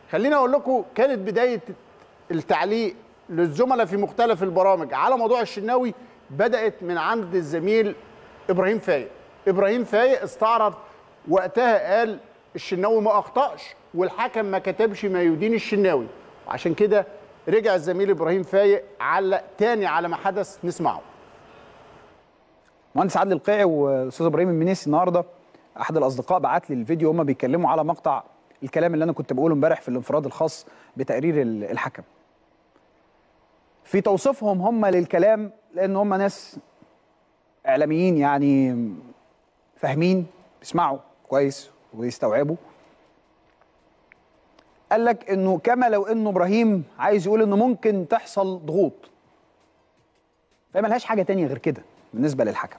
خليني اقول لكم كانت بدايه التعليق للزملاء في مختلف البرامج على موضوع الشناوي بدات من عند الزميل ابراهيم فايق ابراهيم فايق استعرض وقتها قال الشناوي ما اخطاش والحكم ما كتبش ما يدين الشناوي وعشان كده رجع الزميل ابراهيم فايق علق تاني على ما حدث نسمعه مهندس عادل القيعي واستاذ ابراهيم المنيسي النهارده احد الاصدقاء بعت لي الفيديو هما بيتكلموا على مقطع الكلام اللي انا كنت بقوله امبارح في الانفراد الخاص بتقرير ال- الحكم في توصيفهم هم للكلام لان هم ناس اعلاميين يعني فاهمين بيسمعوا كويس ويستوعبوا قال لك انه كما لو انه ابراهيم عايز يقول انه ممكن تحصل ضغوط فهي ملهاش حاجه تانية غير كده بالنسبه للحكم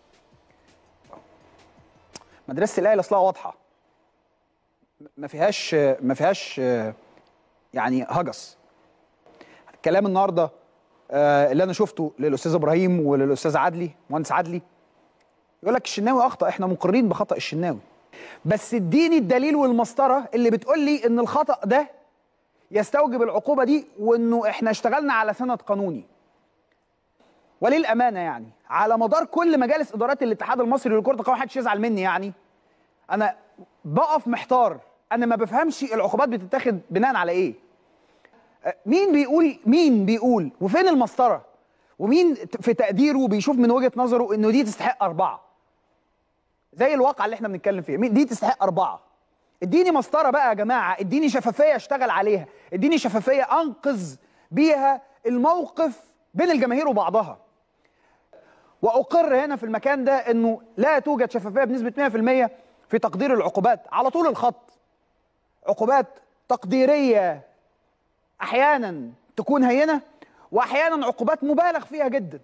مدرسه الاهلي اصلها واضحه ما فيهاش ما فيهاش يعني هجس الكلام النهارده آه، اللي انا شفته للاستاذ ابراهيم وللاستاذ عدلي مهندس عدلي يقول لك الشناوي اخطا احنا مقرين بخطا الشناوي بس اديني الدليل والمسطره اللي بتقول لي ان الخطا ده يستوجب العقوبه دي وانه احنا اشتغلنا على سند قانوني وللامانه يعني على مدار كل مجالس ادارات الاتحاد المصري لكره القدم محدش يزعل مني يعني انا بقف محتار انا ما بفهمش العقوبات بتتاخد بناء على ايه أه، مين بيقول مين بيقول وفين المسطره ومين في تقديره بيشوف من وجهه نظره انه دي تستحق اربعه زي الواقع اللي احنا بنتكلم فيه مين- دي تستحق اربعه اديني مسطره بقى يا جماعه اديني شفافيه اشتغل عليها اديني شفافيه انقذ بيها الموقف بين الجماهير وبعضها واقر هنا في المكان ده انه لا توجد شفافيه بنسبه 100% في تقدير العقوبات على طول الخط عقوبات تقديريه احيانا تكون هينه واحيانا عقوبات مبالغ فيها جدا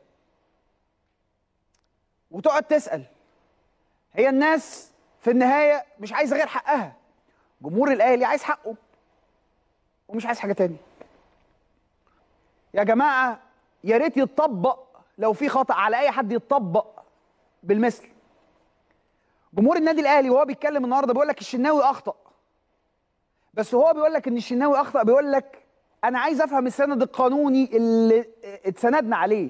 وتقعد تسال هي الناس في النهايه مش عايزه غير حقها جمهور الاهلي عايز حقه ومش عايز حاجه تاني يا جماعه يا ريت يتطبق لو في خطا على اي حد يتطبق بالمثل جمهور النادي الاهلي وهو بيتكلم النهارده بيقول لك الشناوي اخطا بس هو بيقول لك ان الشناوي اخطا بيقول لك انا عايز افهم السند القانوني اللي اتسندنا عليه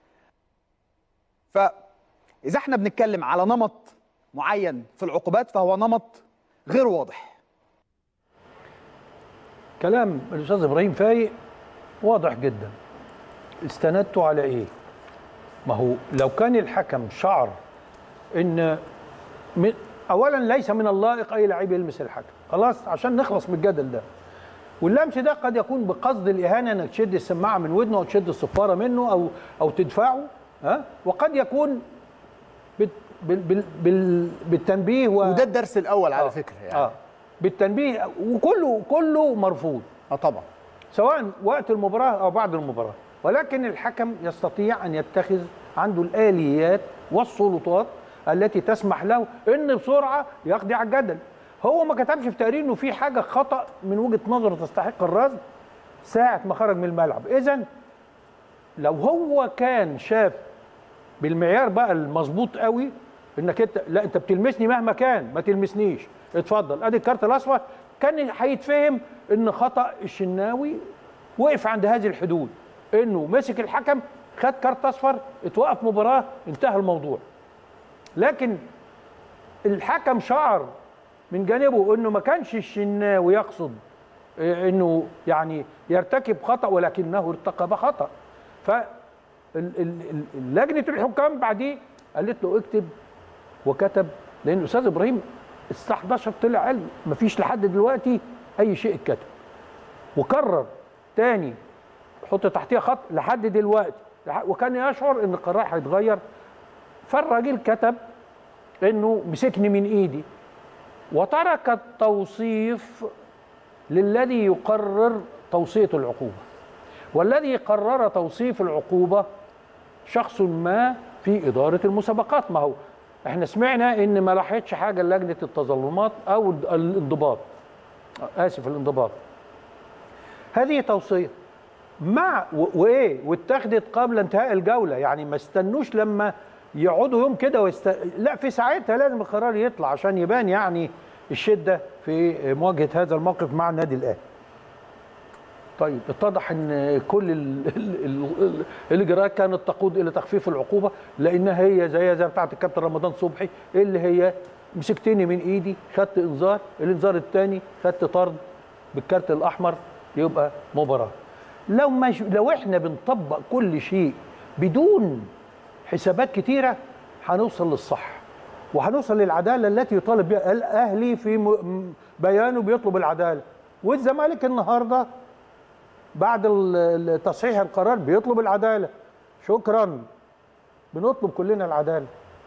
فاذا احنا بنتكلم على نمط معين في العقوبات فهو نمط غير واضح كلام الاستاذ ابراهيم فايق واضح جدا استندته على ايه ما هو لو كان الحكم شعر ان من اولا ليس من اللائق اي لعيب يلمس الحكم خلاص عشان نخلص من الجدل ده واللمس ده قد يكون بقصد الاهانه انك تشد السماعه من ودنه او تشد الصفاره منه او او تدفعه ها وقد يكون بال بال بال بال بالتنبيه و... وده الدرس الاول على آه. فكره يعني اه بالتنبيه وكله كله مرفوض اه طبعا سواء وقت المباراة أو بعد المباراة ولكن الحكم يستطيع أن يتخذ عنده الآليات والسلطات التي تسمح له أن بسرعة يقضي على الجدل هو ما كتبش في تقرير أنه في حاجة خطأ من وجهة نظره تستحق الرصد ساعة ما خرج من الملعب إذا لو هو كان شاف بالمعيار بقى المظبوط قوي انك انت لا انت بتلمسني مهما كان ما تلمسنيش اتفضل ادي الكارت الاصفر كان هيتفهم ان خطا الشناوي وقف عند هذه الحدود انه مسك الحكم خد كارت اصفر اتوقف مباراه انتهى الموضوع لكن الحكم شعر من جانبه انه ما كانش الشناوي يقصد إيه، انه يعني يرتكب خطا ولكنه ارتكب خطا ف ال- ال- ال- لجنه الحكام بعديه قالت له اكتب وكتب لان الاستاذ ابراهيم الساعه 11 طلع قال مفيش لحد دلوقتي اي شيء اتكتب وكرر تاني حط تحتيها خط لحد دلوقتي لح- وكان يشعر ان القرار هيتغير فالراجل كتب انه مسكني من ايدي وترك التوصيف للذي يقرر توصيه العقوبه والذي قرر توصيف العقوبه شخص ما في اداره المسابقات ما هو احنا سمعنا ان ما لاحظتش حاجه لجنه التظلمات او الد- الانضباط اسف الانضباط هذه توصيه مع و- وايه واتخذت قبل انتهاء الجوله يعني ما استنوش لما يقعدوا يوم كده ويست... لا في ساعتها لازم القرار يطلع عشان يبان يعني الشده في مواجهه هذا الموقف مع النادي الاهلي طيب اتضح ان كل ال- ال- ال- ال- الاجراءات كانت تقود الى تخفيف العقوبه لانها هي زيها زي بتاعه الكابتن رمضان صبحي اللي هي مسكتني من ايدي خدت انذار الانذار الثاني خدت طرد بالكارت الاحمر يبقى مباراه لو مش لو احنا بنطبق كل شيء بدون حسابات كتيره هنوصل للصح وهنوصل للعداله التي يطالب بها الاهلي في م- م- بيانه بيطلب العداله والزمالك النهارده بعد ال- ال- تصحيح القرار بيطلب العداله شكرا بنطلب كلنا العداله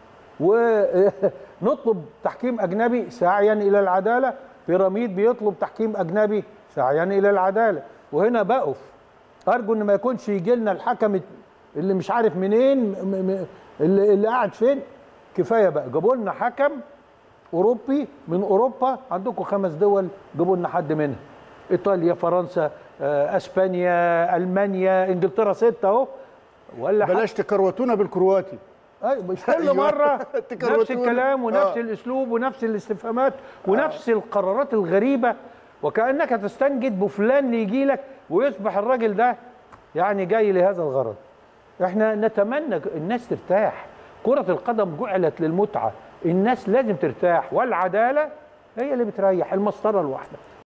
ونطلب تحكيم اجنبي ساعيا الى العداله بيراميد بيطلب تحكيم اجنبي ساعيا الى العداله وهنا بقف ارجو ان ما يكونش يجي لنا الحكم اللي مش عارف منين م- م- اللي, اللي قاعد فين كفايه بقى جابوا لنا حكم اوروبي من اوروبا عندكم خمس دول جابوا لنا حد منها ايطاليا فرنسا آه، اسبانيا المانيا انجلترا سته اهو ولا حد- بلاش تكروتونا بالكرواتي ايوه مش كل أيوة. مره تكروتون. نفس الكلام ونفس آه. الاسلوب ونفس الاستفهامات ونفس القرارات الغريبه وكانك تستنجد بفلان يجي لك ويصبح الراجل ده يعني جاي لهذا الغرض احنا نتمنى الناس ترتاح كرة القدم جعلت للمتعة الناس لازم ترتاح والعدالة هي اللي بتريح المسطرة الواحدة